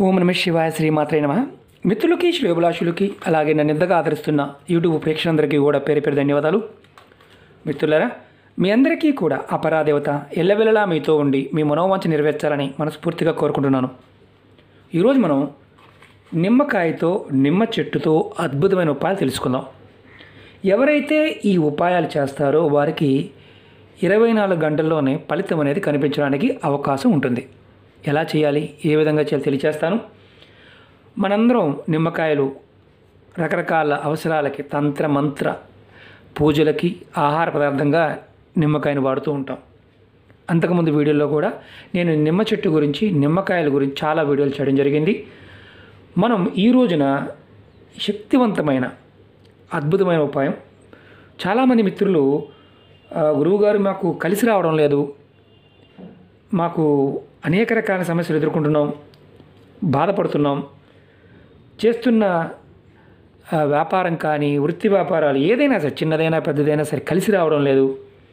ఓం నమ శివాయ శ్రీమాత్రే నమ మిత్రులకి శ్రేభిలాషులకి అలాగే నన్ను ఎంతగా ఆదరిస్తున్న యూట్యూబ్ ప్రేక్షకులందరికీ కూడా పేరు పేరు ధన్యవాదాలు మిత్రులారా మీ అందరికీ కూడా ఆ పరాదేవత ఎల్లవెల్లలా మీతో ఉండి మీ మనోవాంఛ నెరవేర్చాలని మనస్ఫూర్తిగా కోరుకుంటున్నాను ఈరోజు మనం నిమ్మకాయతో నిమ్మ చెట్టుతో అద్భుతమైన ఉపాయాలు తెలుసుకుందాం ఎవరైతే ఈ ఉపాయాలు చేస్తారో వారికి ఇరవై నాలుగు గంటల్లోనే ఫలితం అనేది కనిపించడానికి అవకాశం ఉంటుంది ఎలా చేయాలి ఏ విధంగా చేయాలి తెలియచేస్తాను మనందరం నిమ్మకాయలు రకరకాల అవసరాలకి తంత్ర మంత్ర పూజలకి ఆహార పదార్థంగా నిమ్మకాయను వాడుతూ ఉంటాం అంతకుముందు వీడియోలో కూడా నేను నిమ్మ చెట్టు గురించి నిమ్మకాయల గురించి చాలా వీడియోలు చేయడం జరిగింది మనం ఈ రోజున శక్తివంతమైన అద్భుతమైన ఉపాయం చాలామంది మిత్రులు "ఆ, గురువుగారు మాకు కలిసి రావడం లేదు మాకు అనేక రకాల సమస్యలు ఎదుర్కొంటున్నాం బాధపడుతున్నాం చేస్తున్న ఆ, వ్యాపారం కానీ వృత్తి వ్యాపారాలు ఏదైనా సరే చిన్నదైనా పెద్దదైనా సరే కలిసి రావడం లేదు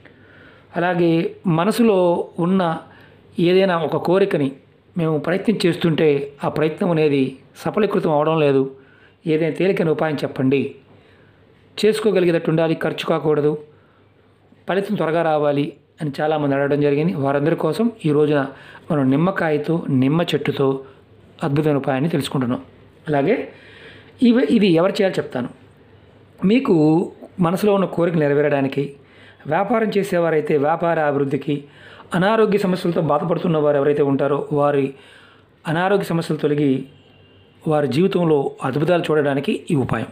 అలాగే మనసులో ఉన్న ఏదైనా ఒక కోరికని మేము ప్రయత్నం చేస్తుంటే ఆ ప్రయత్నం అనేది సఫలీకృతం అవడం లేదు ఏదైనా తేలికైన ఉపాయం చెప్పండి చేసుకోగలిగేటట్టు ఉండాలి ఖర్చు కాకూడదు ఫలితం త్వరగా రావాలి అని చాలామంది అడగడం జరిగింది వారందరి కోసం ఈ రోజున మనం నిమ్మకాయతో నిమ్మ చెట్టుతో అద్భుతమైన ఉపాయాన్ని తెలుసుకుంటున్నాం అలాగే ఇవి ఇది ఎవరు చేయాలో చెప్తాను మీకు మనసులో ఉన్న కోరిక నెరవేరడానికి వ్యాపారం చేసేవారైతే వ్యాపార అభివృద్ధికి అనారోగ్య సమస్యలతో బాధపడుతున్న వారు ఎవరైతే ఉంటారో వారి అనారోగ్య సమస్యలు తొలగి వారి జీవితంలో అద్భుతాలు చూడడానికి ఈ ఉపాయం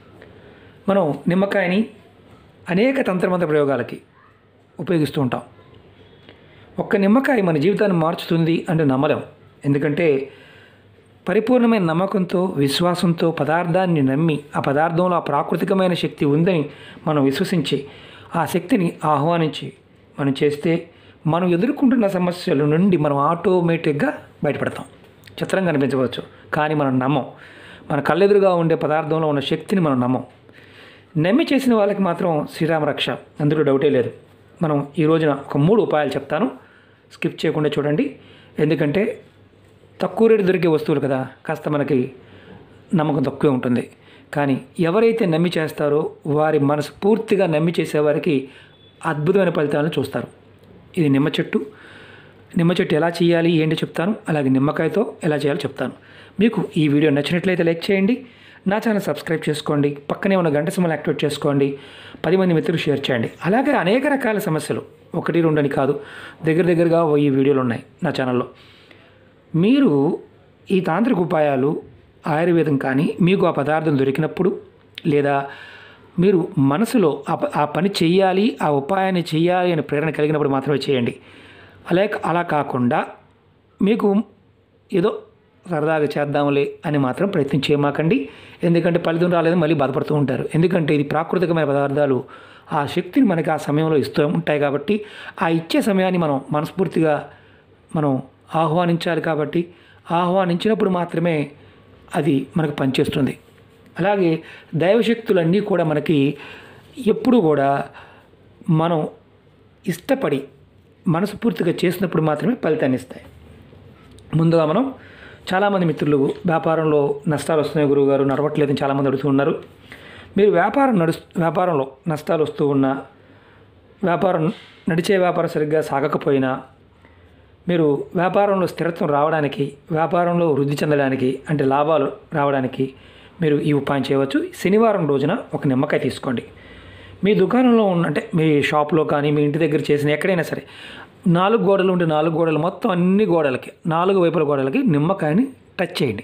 మనం నిమ్మకాయని అనేక తంత్రమంత్ర ప్రయోగాలకి ఉపయోగిస్తూ ఉంటాం ఒక్క నిమ్మకాయ మన జీవితాన్ని మార్చుతుంది అంటే నమ్మలేం ఎందుకంటే పరిపూర్ణమైన నమ్మకంతో విశ్వాసంతో పదార్థాన్ని నమ్మి ఆ పదార్థంలో ఆ ప్రాకృతికమైన శక్తి ఉందని మనం విశ్వసించి ఆ శక్తిని ఆహ్వానించి మనం చేస్తే మనం ఎదుర్కొంటున్న సమస్యల నుండి మనం ఆటోమేటిక్గా బయటపడతాం చిత్రంగా కనిపించవచ్చు కానీ మనం నమ్మం మన కళ్ళెదురుగా ఉండే పదార్థంలో ఉన్న శక్తిని మనం నమ్మం నమ్మి చేసిన వాళ్ళకి మాత్రం శ్రీరామ రక్ష అందులో డౌటే లేదు మనం ఈ రోజున ఒక మూడు ఉపాయాలు చెప్తాను స్కిప్ చేయకుండా చూడండి ఎందుకంటే తక్కువ రేటు దొరికే వస్తువులు కదా కాస్త మనకి నమ్మకం తక్కువే ఉంటుంది కానీ ఎవరైతే నమ్మి చేస్తారో వారి మనసు పూర్తిగా నమ్మి చేసేవారికి అద్భుతమైన ఫలితాలను చూస్తారు ఇది నిమ్మ చెట్టు నిమ్మ చెట్టు ఎలా చేయాలి ఏంటి చెప్తాను అలాగే నిమ్మకాయతో ఎలా చేయాలో చెప్తాను మీకు ఈ వీడియో నచ్చినట్లయితే లైక్ చేయండి నా ఛానల్ సబ్స్క్రైబ్ చేసుకోండి పక్కనే ఉన్న గంట సింబల్ యాక్టివేట్ చేసుకోండి పది మంది మిత్రులు షేర్ చేయండి అలాగే అనేక రకాల సమస్యలు ఒకటి రెండని కాదు దగ్గర దగ్గరగా ఈ వీడియోలు ఉన్నాయి నా ఛానల్లో మీరు ఈ తాంత్రిక ఉపాయాలు ఆయుర్వేదం కానీ మీకు ఆ పదార్థం దొరికినప్పుడు లేదా మీరు మనసులో ఆ ప- ఆ పని చెయ్యాలి ఆ ఉపాయాన్ని చెయ్యాలి అని ప్రేరణ కలిగినప్పుడు మాత్రమే చేయండి అలా అలా కాకుండా మీకు ఏదో సరదాగా చేద్దాంలే అని మాత్రం ప్రయత్నం చేయమాకండి ఎందుకంటే ఫలితం రాలేదని మళ్ళీ బాధపడుతూ ఉంటారు ఎందుకంటే ఇది ప్రాకృతికమైన పదార్థాలు ఆ శక్తిని మనకి ఆ సమయంలో ఇస్తూ ఉంటాయి కాబట్టి ఆ ఇచ్చే సమయాన్ని మనం మనస్ఫూర్తిగా మనం ఆహ్వానించాలి కాబట్టి ఆహ్వానించినప్పుడు మాత్రమే అది మనకు పనిచేస్తుంది అలాగే దైవశక్తులన్నీ కూడా మనకి ఎప్పుడు కూడా మనం ఇష్టపడి మనస్ఫూర్తిగా చేసినప్పుడు మాత్రమే ఫలితాన్ని ఇస్తాయి ముందుగా మనం చాలామంది మిత్రులు వ్యాపారంలో నష్టాలు వస్తున్నాయి గురువుగారు నడవట్లేదని చాలామంది అడుగుతూ ఉన్నారు మీరు వ్యాపారం నడు వ్యాపారంలో నష్టాలు వస్తూ ఉన్నా వ్యాపారం నడిచే వ్యాపారం సరిగ్గా సాగకపోయినా మీరు వ్యాపారంలో స్థిరత్వం రావడానికి వ్యాపారంలో వృద్ధి చెందడానికి అంటే లాభాలు రావడానికి మీరు ఈ ఉపాయం చేయవచ్చు శనివారం రోజున ఒక నిమ్మకాయ తీసుకోండి మీ దుకాణంలో ఉన్న అంటే మీ షాప్లో కానీ మీ ఇంటి దగ్గర చేసిన ఎక్కడైనా సరే నాలుగు గోడలు ఉంటే నాలుగు గోడలు మొత్తం అన్ని గోడలకి నాలుగు వైపుల గోడలకి నిమ్మకాయని టచ్ చేయండి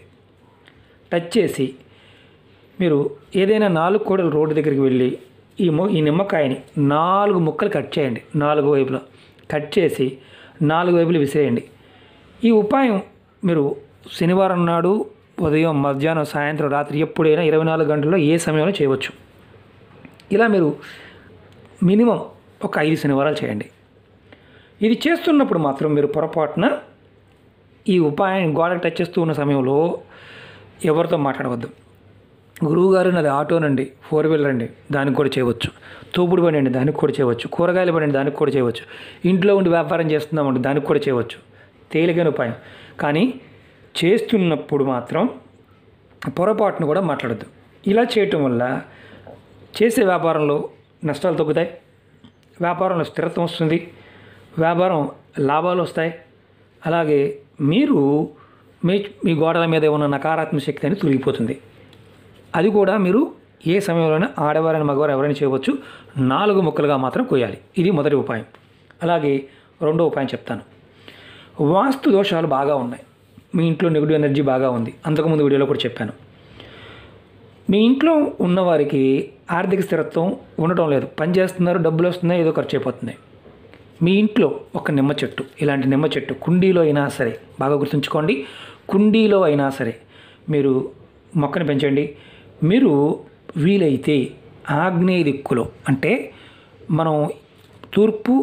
టచ్ చేసి మీరు ఏదైనా నాలుగు కోడలు రోడ్డు దగ్గరికి వెళ్ళి ఈ మొ ఈ నిమ్మకాయని నాలుగు ముక్కలు కట్ చేయండి నాలుగు వైపులా కట్ చేసి నాలుగు వైపులు విసిరేయండి ఈ ఉపాయం మీరు శనివారం నాడు ఉదయం మధ్యాహ్నం సాయంత్రం రాత్రి ఎప్పుడైనా ఇరవై నాలుగు గంటల్లో ఏ సమయంలో చేయవచ్చు ఇలా మీరు మినిమం ఒక ఐదు శనివారాలు చేయండి ఇది చేస్తున్నప్పుడు మాత్రం మీరు పొరపాటున ఈ ఉపాయం గోడకు టచ్ చేస్తూ ఉన్న సమయంలో ఎవరితో మాట్లాడవద్దు గురువుగారు నాది ఆటోనండి ఫోర్ వీలర్ అండి దానికి కూడా చేయవచ్చు తోపుడు బండి అండి దానికి కూడా చేయవచ్చు కూరగాయల బండి అండి దానికి కూడా చేయవచ్చు ఇంట్లో ఉండి వ్యాపారం చేస్తున్నామండి దానికి కూడా చేయవచ్చు తేలికైన ఉపాయం కానీ చేస్తున్నప్పుడు మాత్రం పొరపాటును కూడా మాట్లాడద్దు ఇలా చేయటం వల్ల చేసే వ్యాపారంలో నష్టాలు తగ్గుతాయి వ్యాపారంలో స్థిరత్వం వస్తుంది వ్యాపారం లాభాలు వస్తాయి అలాగే మీరు మీ మీ గోడల మీద ఉన్న నకారాత్మక శక్తి అనేది తొలగిపోతుంది అది కూడా మీరు ఏ సమయంలోనే ఆడవారైన మగవారు ఎవరైనా చేయవచ్చు నాలుగు ముక్కలుగా మాత్రం కొయ్యాలి ఇది మొదటి ఉపాయం అలాగే రెండో ఉపాయం చెప్తాను వాస్తు దోషాలు బాగా ఉన్నాయి మీ ఇంట్లో నెగిటివ్ ఎనర్జీ బాగా ఉంది అంతకుముందు వీడియోలో కూడా చెప్పాను మీ ఇంట్లో ఉన్నవారికి ఆర్థిక స్థిరత్వం ఉండటం లేదు పని చేస్తున్నారు డబ్బులు వస్తున్నాయి ఏదో ఖర్చు అయిపోతుంది మీ ఇంట్లో ఒక నిమ్మ చెట్టు ఇలాంటి నిమ్మ చెట్టు కుండీలో అయినా సరే బాగా గుర్తుంచుకోండి కుండీలో అయినా సరే మీరు మొక్కను పెంచండి మీరు వీలైతే ఆగ్నేయ దిక్కులో అంటే మనం తూర్పు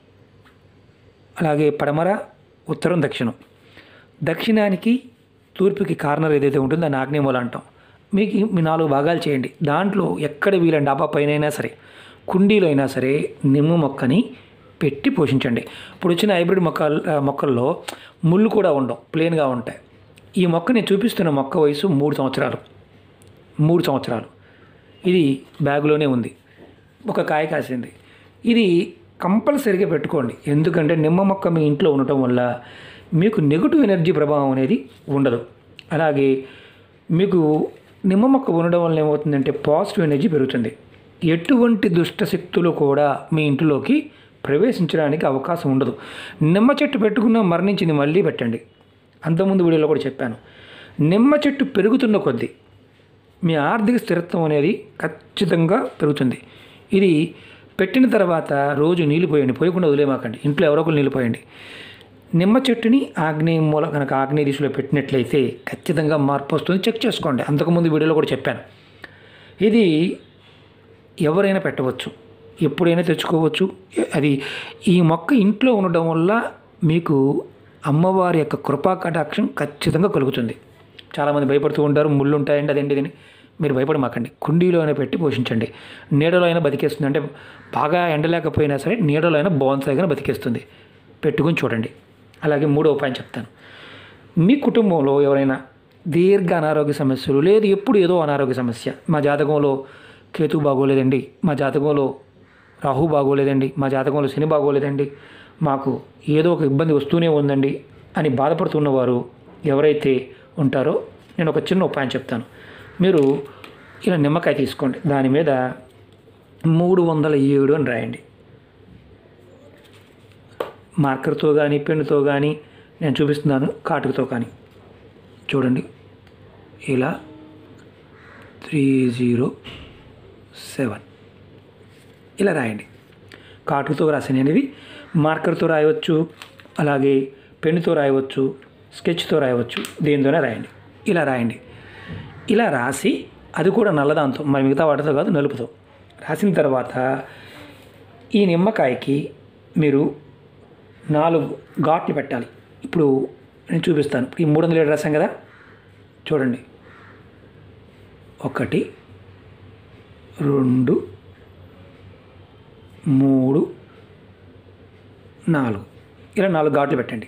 అలాగే పడమర ఉత్తరం దక్షిణం దక్షిణానికి తూర్పుకి కార్నర్ ఏదైతే ఉంటుందో దాన్ని ఆగ్నేయమూల అంటాం మీకు మీ నాలుగు భాగాలు చేయండి దాంట్లో ఎక్కడ వీలండి డాబా పైన అయినా సరే కుండీలో అయినా సరే నిమ్మ మొక్కని పెట్టి పోషించండి ఇప్పుడు వచ్చిన హైబ్రిడ్ మొక్కల్ మొక్కల్లో ముళ్ళు కూడా ఉండవు ప్లెయిన్గా ఉంటాయి ఈ మొక్క నేను చూపిస్తున్న మొక్క వయసు మూడు సంవత్సరాలు మూడు సంవత్సరాలు ఇది బ్యాగులోనే ఉంది ఒక కాయ కాసింది ఇది కంపల్సరీగా పెట్టుకోండి ఎందుకంటే నిమ్మ మొక్క మీ ఇంట్లో ఉండటం వల్ల మీకు నెగిటివ్ ఎనర్జీ ప్రభావం అనేది ఉండదు అలాగే మీకు నిమ్మ మొక్క ఉండడం వల్ల ఏమవుతుందంటే పాజిటివ్ ఎనర్జీ పెరుగుతుంది ఎటువంటి దుష్ట శక్తులు కూడా మీ ఇంట్లోకి ప్రవేశించడానికి అవకాశం ఉండదు నిమ్మ చెట్టు పెట్టుకున్న మరణించింది మళ్ళీ పెట్టండి అంతకుముందు వీడియోలో కూడా చెప్పాను నిమ్మ చెట్టు పెరుగుతున్న కొద్దీ మీ ఆర్థిక స్థిరత్వం అనేది ఖచ్చితంగా పెరుగుతుంది ఇది పెట్టిన తర్వాత రోజు నీళ్ళు పోయండి పోయకుండా వదిలేమాకండి ఇంట్లో ఎవరో ఒకరు నీళ్ళు పోయండి నిమ్మ చెట్టుని ఆగ్నేయ మూల కనుక ఆగ్నేయ దిశలో పెట్టినట్లయితే ఖచ్చితంగా మార్పు వస్తుంది చెక్ చేసుకోండి అంతకుముందు వీడియోలో కూడా చెప్పాను ఇది ఎవరైనా పెట్టవచ్చు ఎప్పుడైనా తెచ్చుకోవచ్చు అది ఈ మొక్క ఇంట్లో ఉండడం వల్ల మీకు అమ్మవారి యొక్క కృపా కటాక్షం ఖచ్చితంగా కలుగుతుంది చాలామంది భయపడుతూ ఉంటారు ముళ్ళు ఉంటాయండి అదేంటి ఇదని మీరు భయపడమాకండి కుండీలో అయినా పెట్టి పోషించండి నీడలో అయినా బతికేస్తుంది అంటే బాగా ఎండలేకపోయినా సరే నీడలో అయినా బోన్సాయిగా బతికేస్తుంది పెట్టుకుని చూడండి అలాగే మూడో ఉపాయం చెప్తాను మీ కుటుంబంలో ఎవరైనా దీర్ఘ అనారోగ్య సమస్యలు లేదు ఎప్పుడు ఏదో అనారోగ్య సమస్య మా జాతకంలో కేతు బాగోలేదండి మా జాతకంలో రాహు బాగోలేదండి మా జాతకంలో శని బాగోలేదండి మాకు ఏదో ఒక ఇబ్బంది వస్తూనే ఉందండి అని బాధపడుతున్నవారు ఎవరైతే ఉంటారో నేను ఒక చిన్న ఉపాయం చెప్తాను మీరు ఇలా నిమ్మకాయ తీసుకోండి దాని మీద మూడు వందల ఏడు అని రాయండి మార్కర్తో కానీ పెన్నుతో కానీ నేను చూపిస్తున్నాను కాటుకతో కానీ చూడండి ఇలా త్రీ జీరో సెవెన్ ఇలా రాయండి కాటుతో రాసిన అనేది మార్కర్తో రాయవచ్చు అలాగే పెన్నుతో రాయవచ్చు స్కెచ్తో రాయవచ్చు దేనితోనే రాయండి ఇలా రాయండి ఇలా రాసి అది కూడా నల్లదాంతో మరి మిగతా వాటితో కాదు నలుపుతో రాసిన తర్వాత ఈ నిమ్మకాయకి మీరు నాలుగు ఘాట్లు పెట్టాలి ఇప్పుడు నేను చూపిస్తాను ఈ మూడు వందల ఏడు రాసాం కదా చూడండి ఒకటి రెండు మూడు నాలుగు ఇలా నాలుగు ఘాట్లు పెట్టండి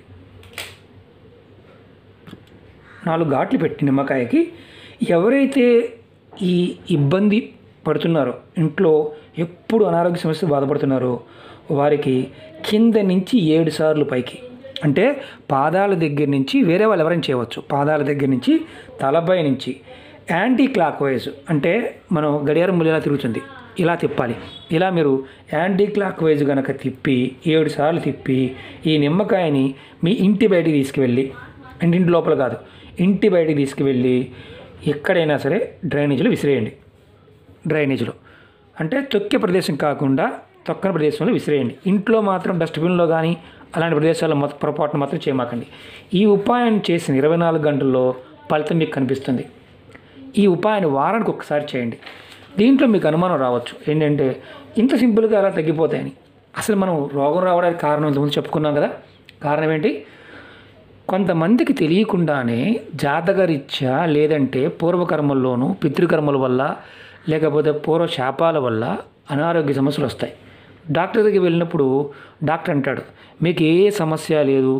నాలుగు ఘాట్లు పెట్టి నిమ్మకాయకి ఎవరైతే ఈ ఇబ్బంది పడుతున్నారో ఇంట్లో ఎప్పుడు అనారోగ్య సమస్య బాధపడుతున్నారో వారికి కింద నుంచి ఏడు సార్లు పైకి అంటే పాదాల దగ్గర నుంచి వేరే వాళ్ళు ఎవరైనా చేయవచ్చు పాదాల దగ్గర నుంచి తలపై నుంచి యాంటీ క్లాక్ వైజ్ అంటే మనం గడియారం ఇలా తిరుగుతుంది ఇలా తిప్పాలి ఇలా మీరు యాంటీ క్లాక్ వైజ్ కనుక తిప్పి ఏడు సార్లు తిప్పి ఈ నిమ్మకాయని మీ ఇంటి బయటికి తీసుకువెళ్ళి అంటే ఇంటి లోపల కాదు ఇంటి బయటికి తీసుకువెళ్ళి ఎక్కడైనా సరే డ్రైనేజీలో విసిరేయండి డ్రైనేజీలో అంటే తొక్కే ప్రదేశం కాకుండా తొక్కని ప్రదేశంలో విసిరేయండి ఇంట్లో మాత్రం డస్ట్బిన్లో కానీ అలాంటి ప్రదేశాల్లో మొత్తం పొరపాటున మాత్రం చేయమాకండి ఈ ఉపాయం చేసిన ఇరవై నాలుగు గంటల్లో ఫలితం మీకు కనిపిస్తుంది ఈ ఉపాయాన్ని వారానికి ఒకసారి చేయండి దీంట్లో మీకు అనుమానం రావచ్చు ఏంటంటే ఇంత సింపుల్గా అలా తగ్గిపోతాయని అసలు మనం రోగం రావడానికి కారణం ఇంతకుముందు చెప్పుకున్నాం కదా కారణం ఏంటి కొంతమందికి తెలియకుండానే జాతకరీత్యా లేదంటే పూర్వకర్మల్లోనూ పితృకర్మల వల్ల లేకపోతే పూర్వ శాపాల వల్ల అనారోగ్య సమస్యలు వస్తాయి డాక్టర్ దగ్గరికి వెళ్ళినప్పుడు డాక్టర్ అంటాడు మీకు ఏ సమస్య లేదు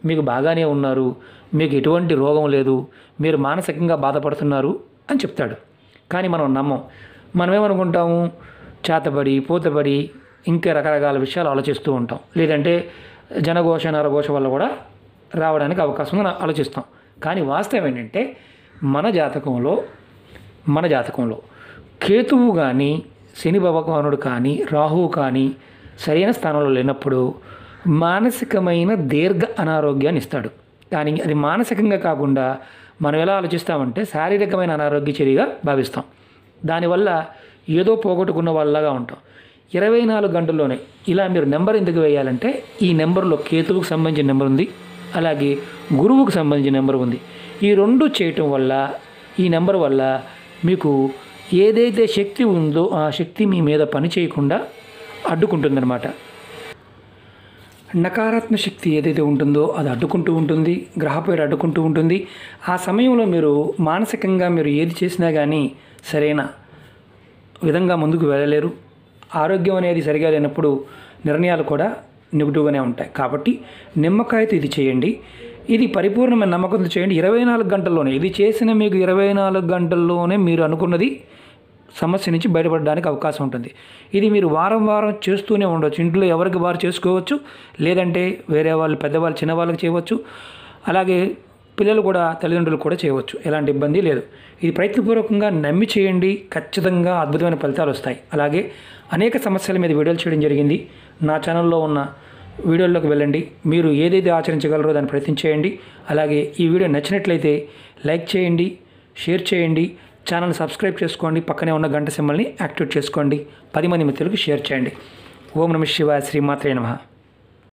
మీకు బాగానే ఉన్నారు మీకు ఎటువంటి రోగం లేదు మీరు మానసికంగా బాధపడుతున్నారు అని చెప్తాడు కానీ మనం నమ్మం మనం ఏమనుకుంటాము చేతబడి పూతబడి ఇంకా రకరకాల విషయాలు ఆలోచిస్తూ ఉంటాం లేదంటే జనఘోష నరఘోష వల్ల కూడా రావడానికి అవకాశం ఉందని ఆలోచిస్తాం కానీ వాస్తవం ఏంటంటే మన జాతకంలో మన జాతకంలో కేతువు కానీ శని భగవానుడు కానీ రాహువు కానీ సరైన స్థానంలో లేనప్పుడు మానసికమైన దీర్ఘ అనారోగ్యాన్ని ఇస్తాడు కానీ అది మానసికంగా కాకుండా మనం ఎలా ఆలోచిస్తామంటే శారీరకమైన అనారోగ్య చర్యగా భావిస్తాం దానివల్ల ఏదో పోగొట్టుకున్న వాళ్ళలాగా ఉంటాం ఇరవై నాలుగు గంటల్లోనే ఇలా మీరు నెంబర్ ఎందుకు వేయాలంటే ఈ నెంబర్లో కేతువుకు సంబంధించిన నెంబర్ ఉంది అలాగే గురువుకు సంబంధించిన నెంబర్ ఉంది ఈ రెండు చేయటం వల్ల ఈ నెంబర్ వల్ల మీకు ఏదైతే శక్తి ఉందో ఆ శక్తి మీ మీద పని చేయకుండా అడ్డుకుంటుందన్నమాట నకారాత్మక శక్తి ఏదైతే ఉంటుందో అది అడ్డుకుంటూ ఉంటుంది గ్రహపేట అడ్డుకుంటూ ఉంటుంది ఆ సమయంలో మీరు మానసికంగా మీరు ఏది చేసినా కానీ సరైన విధంగా ముందుకు వెళ్ళలేరు ఆరోగ్యం అనేది సరిగా లేనప్పుడు నిర్ణయాలు కూడా నెగిటివ్గానే ఉంటాయి కాబట్టి నిమ్మకాయతో ఇది చేయండి ఇది పరిపూర్ణమైన నమ్మకంతో చేయండి ఇరవై నాలుగు గంటల్లోనే ఇది చేసిన మీకు ఇరవై నాలుగు గంటల్లోనే మీరు అనుకున్నది సమస్య నుంచి బయటపడడానికి అవకాశం ఉంటుంది ఇది మీరు వారం వారం చేస్తూనే ఉండవచ్చు ఇంట్లో ఎవరికి వారు చేసుకోవచ్చు లేదంటే వేరే వాళ్ళు పెద్దవాళ్ళు చిన్నవాళ్ళకి చేయవచ్చు అలాగే పిల్లలు కూడా తల్లిదండ్రులు కూడా చేయవచ్చు ఎలాంటి ఇబ్బంది లేదు ఇది ప్రయత్నపూర్వకంగా నమ్మి చేయండి ఖచ్చితంగా అద్భుతమైన ఫలితాలు వస్తాయి అలాగే అనేక సమస్యల మీద వీడియోలు చేయడం జరిగింది నా ఛానల్లో ఉన్న వీడియోల్లోకి వెళ్ళండి మీరు ఏదైతే ఆచరించగలరో దాన్ని ప్రయత్నం చేయండి అలాగే ఈ వీడియో నచ్చినట్లయితే లైక్ చేయండి షేర్ చేయండి ఛానల్ సబ్స్క్రైబ్ చేసుకోండి పక్కనే ఉన్న గంట సింబల్ని యాక్టివేట్ చేసుకోండి పది మంది మిత్రులకు షేర్ చేయండి ఓం నమ శివాయ శ్రీమాత్రే నమః